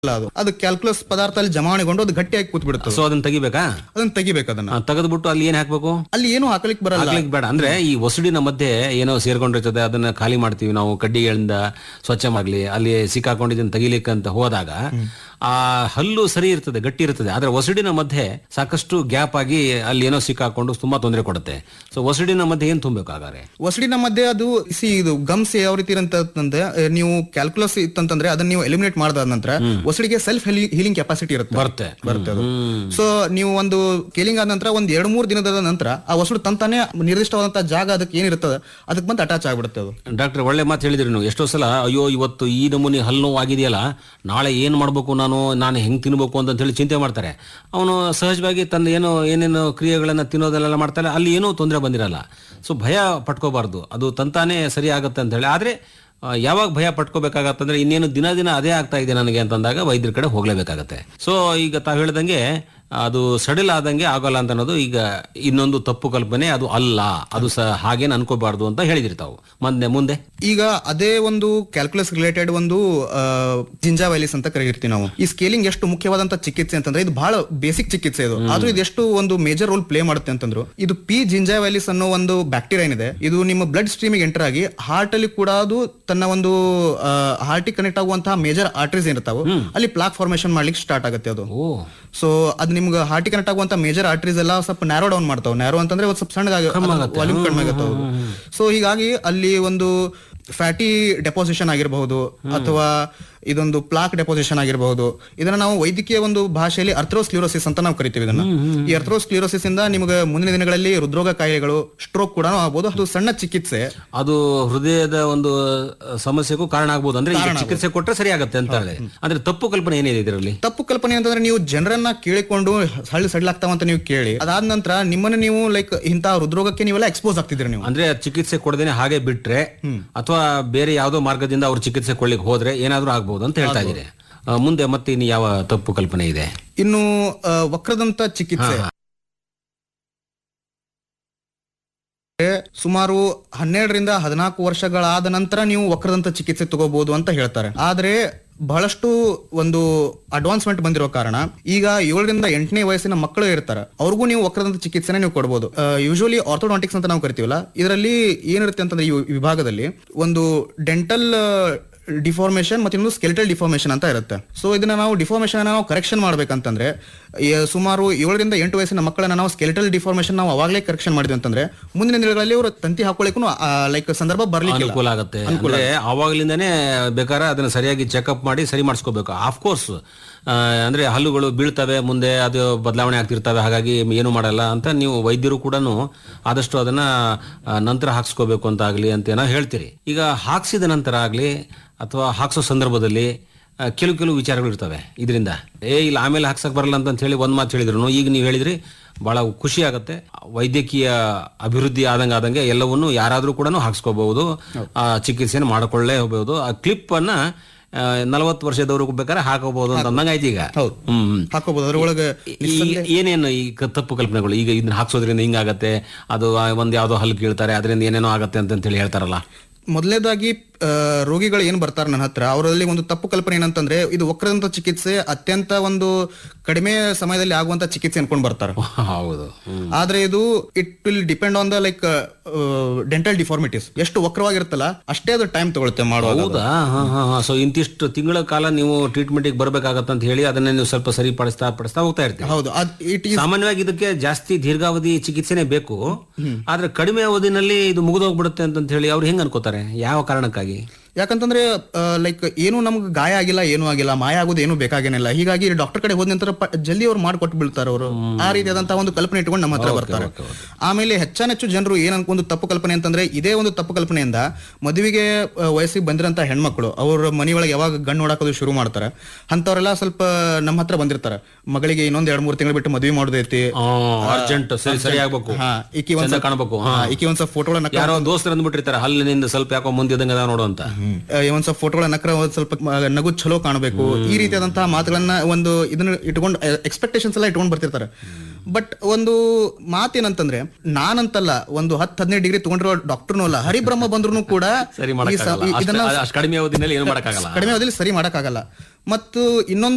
ಅಲ್ಲ ಅದು ಅದು ಕ್ಯಾಲ್ಕುಲಸ್ ಪದಾರ್ಥ ಅಲ್ಲಿ ಜಮಾವಣೆಗೊಂಡು ಅದು ಗಟ್ಟಿಯಾಗಿ ಕೂತ್ ಬಿಡುತ್ತೆ ಸೊ ಅದನ್ನ ತೆಗಿಬೇಕಾ ಅದನ್ನ ತೆಗಿಬೇಕು ಅದನ್ನ ತೆಗೆದ್ಬಿಟ್ಟು ಅಲ್ಲಿ ಏನ್ ಹಾಕ್ಬೇಕು ಅಲ್ಲಿ ಏನು ಹಾಕ್ಲಿಕ್ಕೆ ಬರಲ್ಲ ಹಾಕ್ಲಿಕ್ಕೆ ಬೇಡ ಅಂದ್ರೆ ಈ ಒಸಡಿನ ಮಧ್ಯೆ ಏನೋ ಸೇರ್ಕೊಂಡಿರ್ತದೆ ಅದನ್ನ ಖಾಲಿ ಮಾಡ್ತೀವಿ ನಾವು ಕಡ್ಡಿಗಳಿಂದ ಸ್ವಚ್ಛ ಮಾಡ್ಲಿ ಅಲ್ಲಿ ಸಿಕ್ಕಾಕೊಂಡಿದ್ದನ್ನ ತೆಗಿಲಿಕ್ಕೆ ಅಂತ ಹೋದಾಗ ಆ ಹಲ್ಲು ಸರಿ ಇರ್ತದೆ ಗಟ್ಟಿ ಇರ್ತದೆ ಆದ್ರೆ ಒಸಡಿನ ಮಧ್ಯೆ ಸಾಕಷ್ಟು ಗ್ಯಾಪ್ ಆಗಿ ಅಲ್ಲಿ ಏನೋ ಸಿಕ್ಕಾಕೊಂಡು ತುಂಬಾ ತೊಂದರೆ ಕೊಡುತ್ತೆ ಸೊ ಒಸಡಿನ ಮಧ್ಯೆ ಏನ್ ತುಂಬಬೇಕು ಹಾಗಾದ್ರೆ ಒಸಡಿನ ಮಧ್ಯೆ ಅದು ಸಿ ಇದು ಗಮ್ಸ್ ಯಾವ ರೀತಿ ಇರಂತಂದ್ರೆ ಅಹ್, ನೀವು ಕ್ಯಾಲ್ಕುಲಸ್ ಇತ್ತಂತಂದ್ರೆ ಅದನ್ನ ನೀವು ಎಲಿಮಿನೇಟ್ ಮಾಡಿದ ನಂತರ ಒಸಡಿಗೆ ಸೆಲ್ಫ್ ಹೀಲಿಂಗ್ ಕೆಪಾಸಿಟಿ ಇರುತ್ತೆ ಬರುತ್ತೆ ಬರುತ್ತೆ ಅದು ಸೊ ನೀವು ಒಂದು ಕೇಲಿಂಗ್ ಆದ ನಂತರ ಒಂದ್ ಎರಡ್ ಮೂರ್ ದಿನದ ನಂತರ ಆ ಒಸಡು ತಂತಾನೆ ನಿರ್ದಿಷ್ಟವಾದಂತಹ ಜಾಗ ಅದಕ್ಕೆ ಏನಿರ್ತದೆ ಅದಕ್ಕೆ ಬಂದು ಅಟ್ಯಾಚ್ ಆಗ್ಬಿಡುತ್ತೆ ಅದು ಡಾಕ್ಟರ್ ಒಳ್ಳೆ ಮಾತು ಹೇಳಿದ್ರಿ ನೀವು ಎಷ್ಟೋ ಸಲ ಅಯ್ಯೋ ಇವತ್ತು ಈ ನಮೂನಿ ಹಲ್ಲು ನೋವು ಆಗಿದೆಯಲ್ಲ ನಾಳೆ ಏನ್ ಮಾಡ್ಬೇಕು ನಾನು ನಾನು ಹೆಂಗ್ ತಿನ್ಬೇಕು ಅಂತ ಹೇಳಿ ಚಿಂತೆ ಮಾಡ್ತಾರೆ ಅವನು ಸಹಜವಾಗಿ ತನ್ನ ಏನು ಏನೇನು ಕ್ರಿಯೆಗಳನ್ನ ತಿನ್ನೋದೆಲ್ಲ ಮಾಡ್ತಾರೆ ಅಲ್ಲಿ ಏನೂ ತೊಂದರೆ ಬಂದಿರಲ್ಲ ಸೊ ಭಯ ಪಟ್ಕೋಬಾರ್ದು ಅದು ತಂತಾನೇ ಸರಿ ಆಗುತ್ತೆ ಅಂತ ಹೇಳಿ ಆದ್ರೆ ಆ, ಯಾವಾಗ ಭಯ ಪಟ್ಕೋಬೇಕಾಗತ್ತಂದ್ರೆ ಇನ್ನೇನು ದಿನ ದಿನ ಅದೇ ಆಗ್ತಾ ಇದೆ ನನಗೆ ಅಂತಂದಾಗ ವೈದ್ಯರ ಕಡೆ ಹೋಗ್ಲೇಬೇಕಾಗತ್ತೆ ಸೊ ಈಗ ತಾವು ಹೇಳ್ದಂಗೆ ಅದು ಸಡಿಲ್ ಆದಂಗೆ ಆಗೋಲ್ಲ ಅಂತ ಅನ್ನೋದು ಈಗ ಇನ್ನೊಂದು ತಪ್ಪು ಕಲ್ಪನೆ ಅದು ಅಲ್ಲ ಅದು ಸಹ ಹಾಗೇನು ಅನ್ಕೋಬಾರ್ದು ಅಂತ ಹೇಳಿದ್ರಿ ತಾವು ಮುಂದೆ ಮುಂದೆ ಈಗ ಅದೇ ಒಂದು ಕ್ಯಾಲ್ಕುಲಸ್ ರಿಲೇಟೆಡ್ ಒಂದು ಜಿಂಜಾವೈಲಿಸ್ ಅಂತ ಕರೆಯಿರ್ತೀವಿ ನಾವು ಈ ಸ್ಕೇಲಿಂಗ್ ಎಷ್ಟು ಮುಖ್ಯವಾದಂತ ಚಿಕಿತ್ಸೆ ಅಂತಂದ್ರೆ ಇದು ಬಹಳ ಬೇಸಿಕ್ ಚಿಕಿತ್ಸೆ ಇದು ಆದ್ರೂ ಇದು ಎಷ್ಟು ಒಂದು ಮೇಜರ್ ರೋಲ್ ಪ್ಲೇ ಮಾಡುತ್ತೆ ಅಂತಂದ್ರು ಇದು ಪಿ ಜಿಂಜಾವೈಲಿಸ್ ಅನ್ನೋ ಒಂದು ಬ್ಯಾಕ್ಟೀರಿಯಾ ಏನಿದೆ ಇದು ನಿಮ್ಮ ಬ್ಲಡ್ ಸ್ಟ್ರೀಮಿಗೆ ಎಂಟರ್ ಆಗಿ ಹಾರ್ಟ್ ಅಲ್ಲಿ ಕೂಡ ಅದು ತನ್ನ ಒಂದು ಹಾರ್ಟಿಗೆ ಕನೆಕ್ಟ್ ಆಗುವಂತಹ ಮೇಜರ್ ಆರ್ಟರೀಸ್ ಏನಿರ್ತಾವ ಅಲ್ಲಿ ಪ್ಲಾಕ್ ಫಾರ್ಮೇಶನ್ ಮಾಡ್ಲಿಕ್ಕೆ ಸ್ಟಾರ್ಟ್ ಆಗುತ್ತೆ ಅದು ಓ ಸೊ ಅದ್ ನಿಮ್ಗೆ ಹಾರ್ಟಿಗೆ ಕನೆಕ್ಟ್ ಆಗುವಂತ ಮೇಜರ್ ಆರ್ಟರೀಸ್ ಎಲ್ಲ ಸ್ವಲ್ಪ ನ್ಯಾರೋ ಡೌನ್ ಮಾಡ್ತಾವ ನ್ಯಾರೋ ಅಂತಂದ್ರೆ ಒಂದು ಸ್ವಲ್ಪ ಸಣ್ಣ ವಾಲ್ಯೂಮ್ ಕಡಿಮೆ ಆಗುತ್ತೆ ಸೊ ಹೀಗಾಗಿ ಅಲ್ಲಿ ಒಂದು ಫ್ಯಾಟಿ ಡೆಪೋಸಿಷನ್ ಆಗಿರಬಹುದು ಅಥವಾ ಇದೊಂದು ಪ್ಲಾಕ್ ಡೆಪೋಸಿಷನ್ ಆಗಿರಬಹುದು ಇದನ್ನ ನಾವು ವೈದ್ಯಕೀಯ ಒಂದು ಭಾಷೆಯಲ್ಲಿ ಅರ್ಥ್ರೋಸ್ಕ್ಲಿರೋಸಿಸ್ ಅಂತ ನಾವು ಕರಿತೀವಿ ಇದನ್ನ ಈ ಅರ್ಥ್ರೋಸ್ಕ್ಲಿರೋಸಿಸ್ ಇಂದ ನಿಮಗೆ ಮುಂದಿನ ದಿನಗಳಲ್ಲಿ ಹೃದ್ರೋಗ ಕಾಯಿಲೆಗಳು ಸ್ಟ್ರೋಕ್ ಕೂಡ ಆಗ್ಬೋದು ಅದು ಸಣ್ಣ ಚಿಕಿತ್ಸೆ ಅದು ಹೃದಯದ ಒಂದು ಅಹ್, ಸಮಸ್ಯೆಗೂ ಕಾರಣ ಆಗ್ಬೋದು ಅಂದ್ರೆ ಈಗ ಚಿಕಿತ್ಸೆ ಕೊಟ್ಟರೆ ಸರಿ ಆಗುತ್ತೆ ಅಂತ ಹೇಳಿ ಅಂದ್ರೆ ತಪ್ಪು ಕಲ್ಪನೆ ಏನಿದೆ ಇದರಲ್ಲಿ ತಪ್ಪು ಕಲ್ಪನೆ ಅಂತಂದ್ರೆ ನೀವು ಜನರನ್ನ ಕೇಳಿಕೊಂಡು ಹಳ್ಳಿ ಸಡ್ಲಾಗ್ತಾವಂತ ನೀವು ಕೇಳಿ ಅದಾದ ನಂತರ ನಿಮ್ಮನ್ನ ನೀವು ಲೈಕ್ ಇಂತ ಹೃದ್ರೋಗಕ್ಕೆ ನೀವೆಲ್ಲ ಎಕ್ಸ್ಪೋಸ್ ಆಗ್ತಿದ್ರಿ ನೀವು ಅಂದ್ರೆ ಚಿಕಿತ್ಸೆ ಕೊಡದೇನೆ ಹಾಗೆ ಬಿಟ್ರೆ ಅಥವಾ ಬೇರೆ ಯಾವುದೋ ಮಾರ್ಗದಿಂದ ಅವ್ರು ಚಿಕಿತ್ಸೆ ಕೊಡ್ಲಿಕ್ಕೆ ಹೋದ್ರೆ ಏನಾದ್ರೂ ಆಗ್ಬೋದು ಅಂತ ಹೇಳ್ತಾ ಇದ್ದೀರಿ ಅಹ್, ಮುಂದೆ ಮತ್ತೆ ಇನ್ನು ಯಾವ ತಪ್ಪು ಕಲ್ಪನೆ ಇದೆ ಇನ್ನು ಆ, ವಕ್ರದಂತ ಚಿಕಿತ್ಸೆ ಸುಮಾರು ಹನ್ನೆರಡರಿಂದ ಹದಿನಾಲ್ಕು ವರ್ಷಗಳಾದ ನಂತರ ನೀವು ವಕ್ರದಂತ ಚಿಕಿತ್ಸೆ ತಗೋಬಹುದು ಅಂತ ಹೇಳ್ತಾರೆ ಆದ್ರೆ ಬಹಳಷ್ಟು ಒಂದು ಅಡ್ವಾನ್ಸ್ಮೆಂಟ್ ಬಂದಿರೋ ಕಾರಣ ಈಗ ಏಳರಿಂದ ಎಂಟನೇ ವಯಸ್ಸಿನ ಮಕ್ಕಳು ಇರ್ತಾರೆ ಅವ್ರಿಗೂ ನೀವು ವಕ್ರದಂತ ಚಿಕಿತ್ಸೆನ ನೀವು ಕೊಡಬಹುದು ಯೂಶುವಲಿ ಆರ್ಥೋಡಾಂಟಿಕ್ಸ್ ಅಂತ ನಾವು ಕರಿತೀವಲ್ಲ ಇದರಲ್ಲಿ ಏನಿರುತ್ತೆ ಅಂತಂದ್ರೆ ಈ ವಿಭಾಗದಲ್ಲಿ ಒಂದು ಡೆಂಟಲ್ ಡಿಫಾರ್ಮೇಶನ್ ಮತ್ತೆ ಇನ್ನೊಂದು ಸ್ಕೆಲಿಟಲ್ ಡಿಫಾರ್ಮೇಶನ್ ಅಂತ ಇರುತ್ತೆ ಸೊ ಇದನ್ನ ನಾವು ಡಿಫಾರ್ಮೇಶನ್ ನಾವು ಕರೆಕ್ಷನ್ ಮಾಡ್ಬೇಕಂತಂದ್ರೆ ಈ ಸುಮಾರು ಏಳರಿಂದ ಎಂಟು ವಯಸ್ಸಿನ ಮಕ್ಕಳನ್ನ ನಾವು ಸ್ಕೆಲಿಟಲ್ ಡಿಫಾರ್ಮೇಶನ್ ನಾವು ಅವಾಗಲೇ ಕರೆಕ್ಷನ್ ಮಾಡಿದ್ವಿ ಅಂತಂದ್ರೆ ಮುಂದಿನ ದಿನಗಳಲ್ಲಿ ಅವರು ತಂತಿ ಹಾಕೊಳ್ಳಿಕ್ಕೂ ಲೈಕ್ ಸಂದರ್ಭ ಬರ್ಲಿಕ್ಕೆ ಅನುಕೂಲ ಆಗುತ್ತೆ ಅಂದ್ರೆ ಆವಾಗಲಿಂದಾನೇ ಬೇಕಾದ್ರೆ ಅದನ್ನ ಸರಿಯಾಗಿ ಚೆಕಪ್ ಮಾಡಿ ಸರಿ ಮಾಡಿಸ್ಕೋಬೇಕು ಆಫ್ ಕೋರ್ಸ್ ಅಂದ್ರೆ ಹಲ್ಲುಗಳು ಬೀಳ್ತವೆ ಮುಂದೆ ಅದು ಬದಲಾವಣೆ ಆಗ್ತಿರ್ತವೆ ಹಾಗಾಗಿ ಏನು ಮಾಡಲ್ಲ ಅಂತ ನೀವು ವೈದ್ಯರು ಕೂಡ ಆದಷ್ಟು ಅದನ್ನ ಆ, ನಂತರ ಹಾಕ್ಸ್ಕೋಬೇಕು ಅಂತ ಆಗ್ಲಿ ಅಂತ ಏನೋ ಹೇಳ್ತೀರಿ ಈಗ ಹಾಕ್ಸಿದ ನಂತರ ಆಗ್ಲಿ ಅಥವಾ ಹಾಕ್ಸೋ ಸಂದರ್ಭದಲ್ಲಿ ಆ, ಕೆಲವು ಕೆಲವು ವಿಚಾರಗಳು ಇರ್ತವೆ ಇದರಿಂದ ಏ ಇಲ್ಲ ಆಮೇಲೆ ಹಾಕ್ಸಕ್ ಬರಲ್ಲ ಅಂತ ಹೇಳಿ ಒಂದ್ ಮಾತು ಹೇಳಿದ್ರು ಈಗ ನೀವು ಹೇಳಿದ್ರಿ ಬಹಳ ಖುಷಿ ಆಗುತ್ತೆ ವೈದ್ಯಕೀಯ ಅಭಿವೃದ್ಧಿ ಆದಂಗೆ ಆದಂಗೆ ಎಲ್ಲವನ್ನು ಯಾರಾದ್ರೂ ಕೂಡ ಹಾಕ್ಸ್ಕೋಬಹುದು ಆ ಚಿಕಿತ್ಸೆಯನ್ನು ಮಾಡಿಕೊಳ್ಳೇ ಹೋಗಬಹುದು ಆ ಕ್ಲಿಪ್ ಅನ್ನ ನಲವತ್ತು ವರ್ಷದವರೆಗೂ ಬೇಕಾದ್ರೆ ಹಾಕೋಬಹುದು ಅಂತ ಅಂದಂಗೆ ಆಯ್ತು ಈಗ ಹೌದು. ಹ್ಮ್ ಹಾಕೋಬಹುದು ಅದ್ರೊಳಗೆ ಈ ಏನೇನು ಈ ಕ- ತಪ್ಪು ಕಲ್ಪನೆಗಳು ಈಗ ಇದನ್ನ ಹಾಕ್ಸೋದ್ರಿಂದ ಹಿಂಗಾಗತ್ತೆ ಅದು ಆ, ಒಂದ್ ಯಾವ್ದೋ ಹಲ್ಲು ಕೀಳ್ತಾರೆ ಅದರಿಂದ ಏನೇನೋ ಆಗತ್ತೆ ಅಂತ ಹೇಳಿ ಹೇಳ್ತಾರಲ್ಲ ಮೊದಲನೇದಾಗಿ ರೋಗಿಗಳು ಏನ್ ಬರ್ತಾರೆ ನನ್ನ ಹತ್ರ ಅವರಲ್ಲಿ ಒಂದು ತಪ್ಪು ಕಲ್ಪನೆ ಏನಂತಂದ್ರೆ ಇದು ವಕ್ರದಂತ ಚಿಕಿತ್ಸೆ ಅತ್ಯಂತ ಒಂದು ಕಡಿಮೆ ಸಮಯದಲ್ಲಿ ಆಗುವಂತ ಚಿಕಿತ್ಸೆ ಅನ್ಕೊಂಡ್ ಬರ್ತಾರೆ ಹೌದು ಹ್ಮ್. ಆದ್ರೆ ಇದು it will depend on the like dental deformities ಎಷ್ಟು ವಕ್ರವಾಗಿರುತ್ತಲ್ಲ ಅಷ್ಟೇ ಅದು ಟೈಮ್ ತಗೊಳುತ್ತೆ ಮಾಡುವಾಗ ಹೌದಾ ಹಾ ಹಾ ಹಾ ಸೊ ಇಂತಿಷ್ಟು ತಿಂಗಳ ಕಾಲ ನೀವು ಟ್ರೀಟ್ಮೆಂಟ್ಗೆ ಬರ್ಬೇಕಾಗತ್ತೆ ಅಂತ ಹೇಳಿ ಅದನ್ನ ನೀವು ಸ್ವಲ್ಪ ಸರಿಪಡಿಸ್ತಾ ಪಡಿಸ್ತಾ ಹೋಗ್ತಾ ಇರ್ತೀವಿ ಹೌದು ಅದ್ ಇಟ್ ಈಸ್ ಸಾಮಾನ್ಯವಾಗಿ ಇದಕ್ಕೆ ಜಾಸ್ತಿ ದೀರ್ಘಾವಧಿ ಚಿಕಿತ್ಸೆನೇ ಬೇಕು ಆದ್ರೆ ಕಡಿಮೆ ಅವಧಿನಲ್ಲಿ ಇದು ಮುಗಿದೋಗ್ಬಿಡುತ್ತೆ ಅಂತ ಹೇಳಿ ಅವ್ರು ಹೆಂಗ್ ಅನ್ಕೋತಾರೆ ಯಾವ ಕಾರಣಕ್ಕಾಗಿ ಯಾಕಂತಂದ್ರೆ ಲೈಕ್ ಏನು ನಮ್ಗೆ ಗಾಯ ಆಗಿಲ್ಲ ಏನೂ ಆಗಿಲ್ಲ ಮಾಯ ಆಗೋದು ಏನು ಬೇಕಾಗೇನಿಲ್ಲ ಹೀಗಾಗಿ ಡಾಕ್ಟರ್ ಕಡೆ ಹೋದ ನಂತರ ಪ- ಜಲ್ದಿ ಅವ್ರು ಮಾಡ್ಕೊಟ್ಟು ಬೀಳ್ತಾರೆ ಅವರು ಆ ರೀತಿಯಾದಂತಹ ಒಂದು ಕಲ್ಪನೆ ಇಟ್ಕೊಂಡು ನಮ್ಮ ಹತ್ರ ಬರ್ತಾರೆ ಆಮೇಲೆ ಹೆಚ್ಚಾನೆಚ್ಚು ಜನರು ಏನ್ ಅನ್ಕೊಂಡು ತಪ್ಪು ಕಲ್ಪನೆ ಅಂತಂದ್ರೆ ಇದೇ ಒಂದು ತಪ್ಪು ಕಲ್ಪನೆಯಿಂದ ಮದುವೆಗೆ ಆ, ವಯಸ್ಸಿಗೆ ಬಂದಿರಂತ ಹೆಣ್ಮಕ್ಳು ಅವ್ರ ಮನೆಯೊಳಗೆ ಯಾವಾಗ ಗಣ್ಣು ನೋಡಾಕೋದು ಶುರು ಮಾಡ್ತಾರೆ ಅಂತವ್ರೆಲ್ಲ ಸ್ವಲ್ಪ ನಮ್ಮ ಹತ್ರ ಬಂದಿರ್ತಾರೆ ಮಗಳಿಗೆ ಇನ್ನೊಂದ್ ಎರಡ್ ಮೂರ್ ತಿಂಗಳು ಬಿಟ್ಟು ಮದುವೆ ಮಾಡೋದೈತಿ ಅರ್ಜೆಂಟ್ ಸರಿ ಸರಿ ಆಗ್ಬೇಕು ಹಾ ಈಕಿ ಒಂದ್ ಚಂದ ಕಾಣ್ಬೇಕು ಹಾ. ಈಕಿ ಒಂದ್ ಸ್ವಲ್ಪ ಫೋಟೋಗಳನ್ನ ಯಾರೋ ದೋಸ್ತರು ಅಂದ್ಬಿಟ್ಟಿರ್ತಾರೆ ಹಲ್ಲಿನಿಂದ ಸ್ವಲ್ಪ ಯಾಕೋ ಮುಂದಿದಂಗ ಅದ ನೋಡು ಅಂತ ಒಂದ್ ಸ್ವಲ್ಪ ಫೋಟೋಗಳ ನಕ್ರ ಒಂದ್ ಸ್ವಲ್ಪ ಮ- ನಗು ಚಲೋ ಕಾಣಬೇಕು ಈ ರೀತಿಯಾದಂತಹ ಮಾತುಗಳನ್ನ ಒಂದು ಇದನ್ನ ಇಟ್ಕೊಂಡು ಎಕ್ಸ್ಪೆಕ್ಟೇಷನ್ಸ್ ಎಲ್ಲ ಇಟ್ಕೊಂಡು ಬರ್ತಿರ್ತಾರೆ ಬಟ್ ಒಂದು ಮಾತೇನಂತಂದ್ರೆ ನಾನಂತಲ್ಲ ಒಂದು ಹತ್ತು ಹದಿನೈದು ಡಿಗ್ರಿ ತಗೊಂಡಿರೋ ಡಾಕ್ಟರ್ನೂ ಅಲ್ಲ ಹರಿಬ್ರಹ್ಮ ಬಂದ್ರು ಕೂಡ ಸರಿ ಈ ಸ- ಮಾಡಕ್ಕಾಗಲ್ಲ ಈ- ಇದನ್ನ ಅಷ್ಟು ಕಡಿಮೆ ಅವಧಿನಲ್ಲಿ ಏನು ಮಾಡಕ್ಕಾಗಲ್ಲ ಕಡಿಮೆ ಅವಧಿಯಲ್ಲಿ ಸರಿ ಮಾಡಕ್ಕಾಗಲ್ಲ ಮತ್ತು ಇನ್ನೊಂದು